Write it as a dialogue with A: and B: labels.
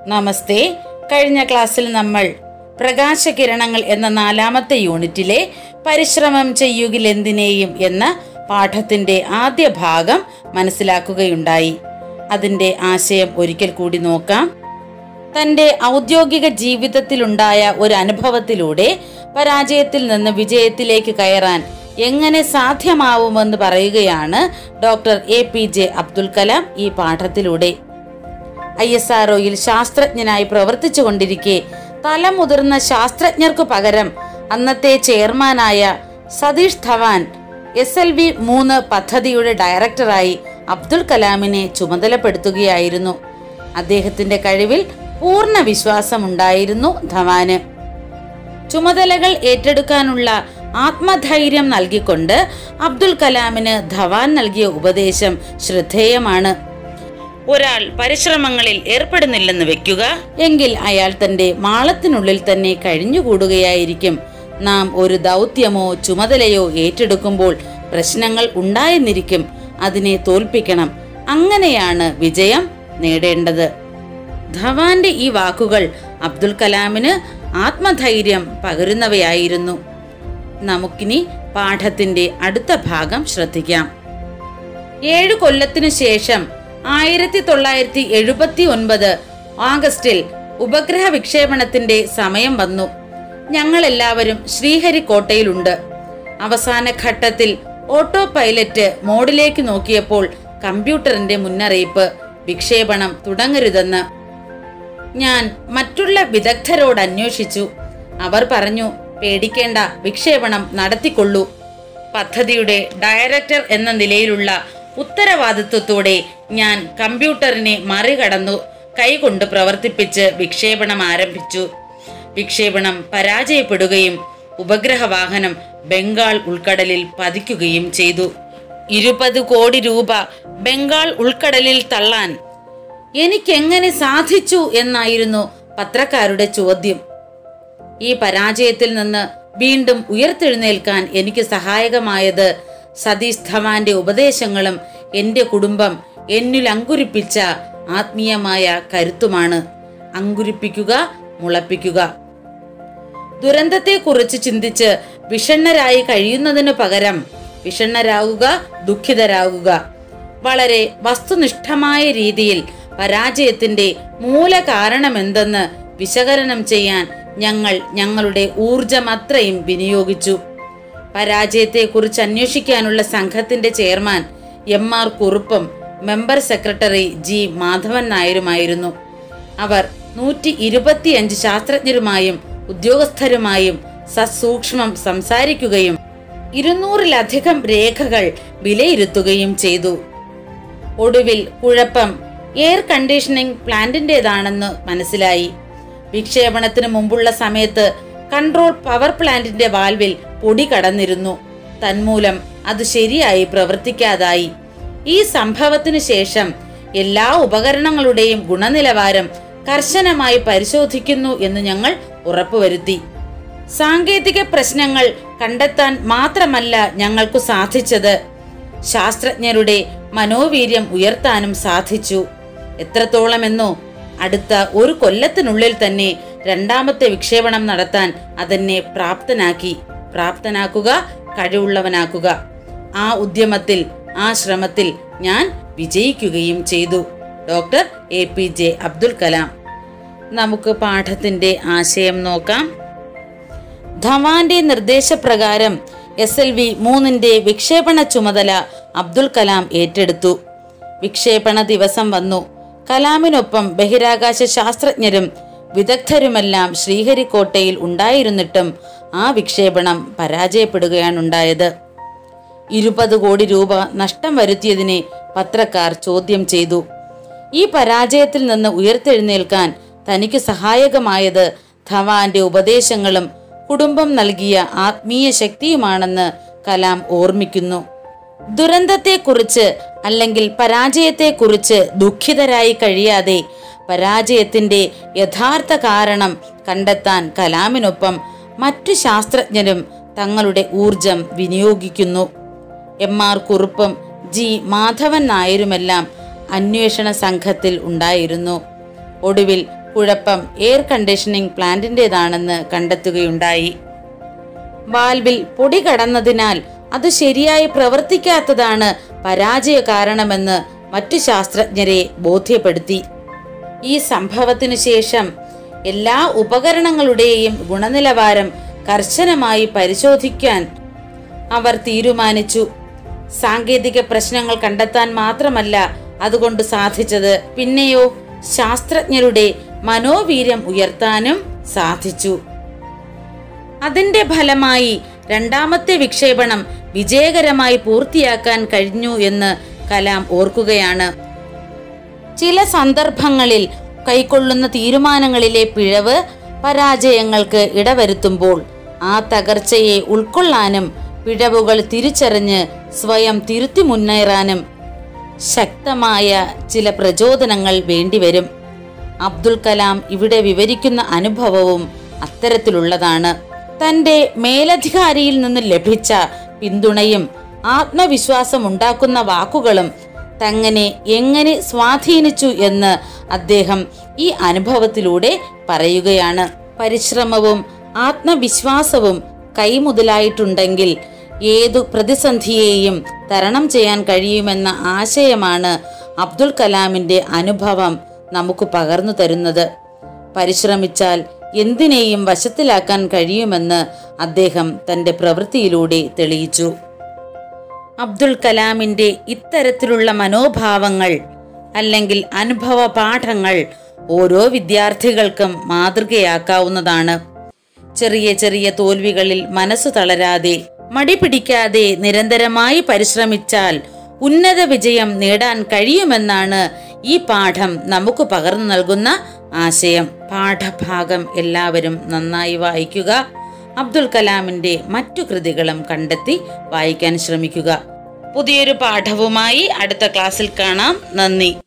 A: നമസ്തേ കഴിഞ്ഞ ക്ലാസ്സിൽ നമ്മൾ പ്രകാശകിരണങ്ങൾ എന്ന നാലാമത്തെ യൂണിറ്റിലെ പരിശ്രമം ചെയ്യുകിലെന്തിനേയും എന്ന പാഠത്തിന്റെ ആദ്യ ഭാഗം മനസ്സിലാക്കുകയുണ്ടായി അതിന്റെ ആശയം ഒരിക്കൽ കൂടി നോക്കാം തന്റെ ഔദ്യോഗിക ജീവിതത്തിലുണ്ടായ ഒരു അനുഭവത്തിലൂടെ പരാജയത്തിൽ നിന്ന് വിജയത്തിലേക്ക് കയറാൻ എങ്ങനെ സാധ്യമാവുമെന്ന് പറയുകയാണ് doctor A P J Abdul Kalam ഈ പാഠത്തിലൂടെ ഐ എസ് ആർഒയിൽ ശാസ്ത്രജ്ഞനായി പ്രവർത്തിച്ചു കൊണ്ടിരിക്കെ തലമുതിർന്ന ശാസ്ത്രജ്ഞർക്കു പകരം അന്നത്തെ ചെയർമാനായ Satish Dhawan S L V മൂന്ന് പദ്ധതിയുടെ ഡയറക്ടറായി അബ്ദുൽ കലാമിനെ ചുമതലപ്പെടുത്തുകയായിരുന്നു അദ്ദേഹത്തിന്റെ കഴിവിൽ പൂർണ്ണ വിശ്വാസമുണ്ടായിരുന്നു ധവാന് ചുമതലകൾ ഏറ്റെടുക്കാനുള്ള ആത്മധൈര്യം നൽകിക്കൊണ്ട് അബ്ദുൽ കലാമിന് ധവാൻ നൽകിയ ഉപദേശം ശ്രദ്ധേയമാണ് ഒരാൾ പരിശ്രമങ്ങളിൽ ഏർപ്പെടുന്നില്ലെന്ന് വെക്കുക എങ്കിൽ അയാൾ തന്റെ മാളത്തിനുള്ളിൽ തന്നെ കഴിഞ്ഞുകൂടുകയായിരിക്കും നാം ഒരു ദൗത്യമോ ചുമതലയോ ഏറ്റെടുക്കുമ്പോൾ പ്രശ്നങ്ങൾ ഉണ്ടായെന്നിരിക്കും അതിനെ തോൽപ്പിക്കണം അങ്ങനെയാണ് വിജയം നേടേണ്ടത് ധവാന്റെ ഈ വാക്കുകൾ അബ്ദുൽ കലാമിന് ആത്മധൈര്യം പകരുന്നവയായിരുന്നു നമുക്കിനി പാഠത്തിന്റെ അടുത്ത ഭാഗം ശ്രദ്ധിക്കാം ഏഴു കൊല്ലത്തിനു ശേഷം ആയിരത്തി തൊള്ളായിരത്തി എഴുപത്തി ഒൻപത് ആഗസ്റ്റിൽ ഉപഗ്രഹ വിക്ഷേപണത്തിന്റെ സമയം വന്നു ഞങ്ങൾ എല്ലാവരും ശ്രീഹരിക്കോട്ടയിലുണ്ട് അവസാന ഘട്ടത്തിൽ ഓട്ടോ പൈലറ്റ് മോഡിലേക്ക് നോക്കിയപ്പോൾ കമ്പ്യൂട്ടറിന്റെ മുന്നറിയിപ്പ് വിക്ഷേപണം തുടങ്ങരുതെന്ന് ഞാൻ മറ്റുള്ള വിദഗ്ധരോട് അന്വേഷിച്ചു അവർ പറഞ്ഞു പേടിക്കേണ്ട വിക്ഷേപണം നടത്തിക്കൊള്ളൂ പദ്ധതിയുടെ ഡയറക്ടർ എന്ന നിലയിലുള്ള ഉത്തരവാദിത്വത്തോടെ ഞാൻ കമ്പ്യൂട്ടറിനെ മറികടന്നു കൈകൊണ്ട് പ്രവർത്തിപ്പിച്ച് വിക്ഷേപണം ആരംഭിച്ചു വിക്ഷേപണം പരാജയപ്പെടുകയും ഉപഗ്രഹ വാഹനം ബംഗാൾ ഉൾക്കടലിൽ പതിക്കുകയും ചെയ്തു ഇരുപത് കോടി രൂപ ബംഗാൾ ഉൾക്കടലിൽ തള്ളാൻ എനിക്കെങ്ങനെ സാധിച്ചു എന്നായിരുന്നു പത്രക്കാരുടെ ചോദ്യം ഈ പരാജയത്തിൽ നിന്ന് വീണ്ടും ഉയർത്തെഴുന്നേൽക്കാൻ എനിക്ക് സഹായകമായത് സതീഷ് ധവാന്റെ ഉപദേശങ്ങളും എന്റെ കുടുംബം എന്നിൽ അങ്കുരിപ്പിച്ച ആത്മീയമായ കരുത്തുമാണ് അങ്കുരിപ്പിക്കുക മുളപ്പിക്കുക ദുരന്തത്തെക്കുറിച്ച് ചിന്തിച്ച് വിഷണ്ണരായി കഴിയുന്നതിനു പകരം വിഷണ്ണരാകുക ദുഃഖിതരാകുക വളരെ വസ്തുനിഷ്ഠമായ രീതിയിൽ പരാജയത്തിന്റെ മൂല കാരണമെന്തെന്ന് വിശകലനം ചെയ്യാൻ ഞങ്ങൾ ഞങ്ങളുടെ ഊർജമത്രയും വിനിയോഗിച്ചു പരാജയത്തെക്കുറിച്ച് അന്വേഷിക്കാനുള്ള സംഘത്തിന്റെ ചെയർമാൻ എം ആർ കുറുപ്പും മെമ്പർ സെക്രട്ടറി ജി മാധവൻ നായരുമായിരുന്നു അവർ നൂറ്റി ഇരുപത്തിയഞ്ച് ശാസ്ത്രജ്ഞരുമായും ഉദ്യോഗസ്ഥരുമായും സസൂക്ഷ്മം സംസാരിക്കുകയും ഇരുന്നൂറിലധികം രേഖകൾ വിലയിരുത്തുകയും ചെയ്തു ഒടുവിൽ കുഴപ്പം എയർ കണ്ടീഷനിംഗ് പ്ലാന്റിൻ്റെതാണെന്ന് മനസ്സിലായി വിക്ഷേപണത്തിന് മുമ്പുള്ള സമയത്ത് കൺട്രോൾ പവർ പ്ലാന്റിന്റെ വാൽവിൽ പൊടി കടന്നിരുന്നു തന്മൂലം അത് ശരിയായി പ്രവർത്തിക്കാതായി ഈ സംഭവത്തിന് ശേഷം എല്ലാ ഉപകരണങ്ങളുടെയും ഗുണനിലവാരം കർശനമായി പരിശോധിക്കുന്നു എന്ന് ഞങ്ങൾ ഉറപ്പുവരുത്തി സാങ്കേതിക പ്രശ്നങ്ങൾ കണ്ടെത്താൻ മാത്രമല്ല ഞങ്ങൾക്കു സാധിച്ചത് ശാസ്ത്രജ്ഞരുടെ മനോവീര്യം ഉയർത്താനും സാധിച്ചു എത്രത്തോളമെന്നോ അടുത്ത ഒരു കൊല്ലത്തിനുള്ളിൽ തന്നെ രണ്ടാമത്തെ വിക്ഷേപണം നടത്താൻ അതെന്നെ പ്രാപ്തനാക്കി പ്രാപ്തനാക്കുക കഴിവുള്ളവനാക്കുക ആ ഉദ്യമത്തിൽ ആ ശ്രമത്തിൽ ഞാൻ വിജയിക്കുകയും ചെയ്തു doctor A P J Abdul Kalam നമുക്ക് പാഠത്തിന്റെ ആശയം നോക്കാം ധവാന്റെ നിർദ്ദേശപ്രകാരം എസ് എൽ വി മൂന്നിന്റെ വിക്ഷേപണ ചുമതല അബ്ദുൽ കലാം ഏറ്റെടുത്തു വിക്ഷേപണ ദിവസം വന്നു കലാമിനൊപ്പം ബഹിരാകാശ ശാസ്ത്രജ്ഞരും വിദഗ്ധരുമെല്ലാം ശ്രീഹരിക്കോട്ടയിൽ ഉണ്ടായിരുന്നിട്ടും ആ വിക്ഷേപണം പരാജയപ്പെടുകയാണുണ്ടായത് ഇരുപത് കോടി രൂപ നഷ്ടം വരുത്തിയതിനെ പത്രക്കാർ ചോദ്യം ചെയ്തു ഈ പരാജയത്തിൽ നിന്ന് ഉയർത്തെഴുന്നേൽക്കാൻ തനിക്ക് സഹായകമായത് ധവാന്റെ ഉപദേശങ്ങളും കുടുംബം നൽകിയ ആത്മീയ ശക്തിയുമാണെന്ന് കലാം ഓർമ്മിക്കുന്നു ദുരന്തത്തെക്കുറിച്ച് അല്ലെങ്കിൽ പരാജയത്തെക്കുറിച്ച് ദുഃഖിതരായി കഴിയാതെ പരാജയത്തിന്റെ യഥാർത്ഥ കാരണം കണ്ടെത്താൻ കലാമിനൊപ്പം മറ്റു ശാസ്ത്രജ്ഞരും തങ്ങളുടെ ഊർജം വിനിയോഗിക്കുന്നു എം ആർ കുറുപ്പും ജി മാധവൻ നായരുമെല്ലാം അന്വേഷണ സംഘത്തിൽ ഉണ്ടായിരുന്നു ഒടുവിൽ കുഴപ്പം എയർ കണ്ടീഷനിംഗ് പ്ലാന്റിൻ്റെതാണെന്ന് കണ്ടെത്തുകയുണ്ടായി വാൽവിൽ പൊടി കടന്നതിനാൽ അത് ശരിയായി പ്രവർത്തിക്കാത്തതാണ് പരാജയ കാരണമെന്ന് മറ്റു ശാസ്ത്രജ്ഞരെ ബോധ്യപ്പെടുത്തി ഈ സംഭവത്തിനു ശേഷം എല്ലാ ഉപകരണങ്ങളുടെയും ഗുണനിലവാരം കർശനമായി പരിശോധിക്കാൻ അവർ തീരുമാനിച്ചു സാങ്കേതിക പ്രശ്നങ്ങൾ കണ്ടെത്താൻ മാത്രമല്ല അതുകൊണ്ട് സാധിച്ചത് പിന്നെയോ ശാസ്ത്രജ്ഞരുടെ മനോവീര്യം ഉയർത്താനും സാധിച്ചു അതിന്റെ ഫലമായി രണ്ടാമത്തെ വിക്ഷേപണം വിജയകരമായി പൂർത്തിയാക്കാൻ കഴിഞ്ഞു എന്ന് കലാം ഓർക്കുകയാണ് ചില സന്ദർഭങ്ങളിൽ കൈക്കൊള്ളുന്ന തീരുമാനങ്ങളിലെ പിഴവ് പരാജയങ്ങൾക്ക് ഇടവരുത്തുമ്പോൾ ആ തകർച്ചയെ ഉൾക്കൊള്ളാനും പിഴവുകൾ തിരിച്ചറിഞ്ഞ് സ്വയം തിരുത്തി മുന്നേറാനും ശക്തമായ ചില പ്രചോദനങ്ങൾ വേണ്ടിവരും അബ്ദുൽ കലാം ഇവിടെ വിവരിക്കുന്ന അനുഭവവും അത്തരത്തിലുള്ളതാണ് തന്റെ മേലധികാരിയിൽ നിന്ന് ലഭിച്ച പിന്തുണയും ആത്മവിശ്വാസം ഉണ്ടാക്കുന്ന വാക്കുകളും തങ്ങനെ എങ്ങനെ സ്വാധീനിച്ചു എന്ന് അദ്ദേഹം ഈ അനുഭവത്തിലൂടെ പറയുകയാണ് പരിശ്രമവും ആത്മവിശ്വാസവും കൈമുതലായിട്ടുണ്ടെങ്കിൽ ഏതു പ്രതിസന്ധിയെയും തരണം ചെയ്യാൻ കഴിയുമെന്ന ആശയമാണ് അബ്ദുൽ കലാമിന്റെ അനുഭവം നമുക്ക് പകർന്നു തരുന്നത് പരിശ്രമിച്ചാൽ എന്തിനേയും വശത്തിലാക്കാൻ കഴിയുമെന്ന് അദ്ദേഹം തന്റെ പ്രവൃത്തിയിലൂടെ തെളിയിച്ചു അബ്ദുൽ കലാമിന്റെ ഇത്തരത്തിലുള്ള മനോഭാവങ്ങൾ അല്ലെങ്കിൽ അനുഭവ പാഠങ്ങൾ ഓരോ വിദ്യാർത്ഥികൾക്കും മാതൃകയാക്കാവുന്നതാണ് ചെറിയ ചെറിയ തോൽവികളിൽ മനസ്സു തളരാതെ മടി പിടിക്കാതെ നിരന്തരമായി പരിശ്രമിച്ചാൽ ഉന്നത വിജയം നേടാൻ കഴിയുമെന്നാണ് ഈ പാഠം നമുക്ക് പകർന്നു നൽകുന്ന ആശയം പാഠഭാഗം എല്ലാവരും നന്നായി വായിക്കുക അബ്ദുൽ കലാമിന്റെ മറ്റു കൃതികളും കണ്ടെത്തി വായിക്കാൻ ശ്രമിക്കുക പുതിയൊരു പാഠവുമായി അടുത്ത ക്ലാസ്സിൽ കാണാം നന്ദി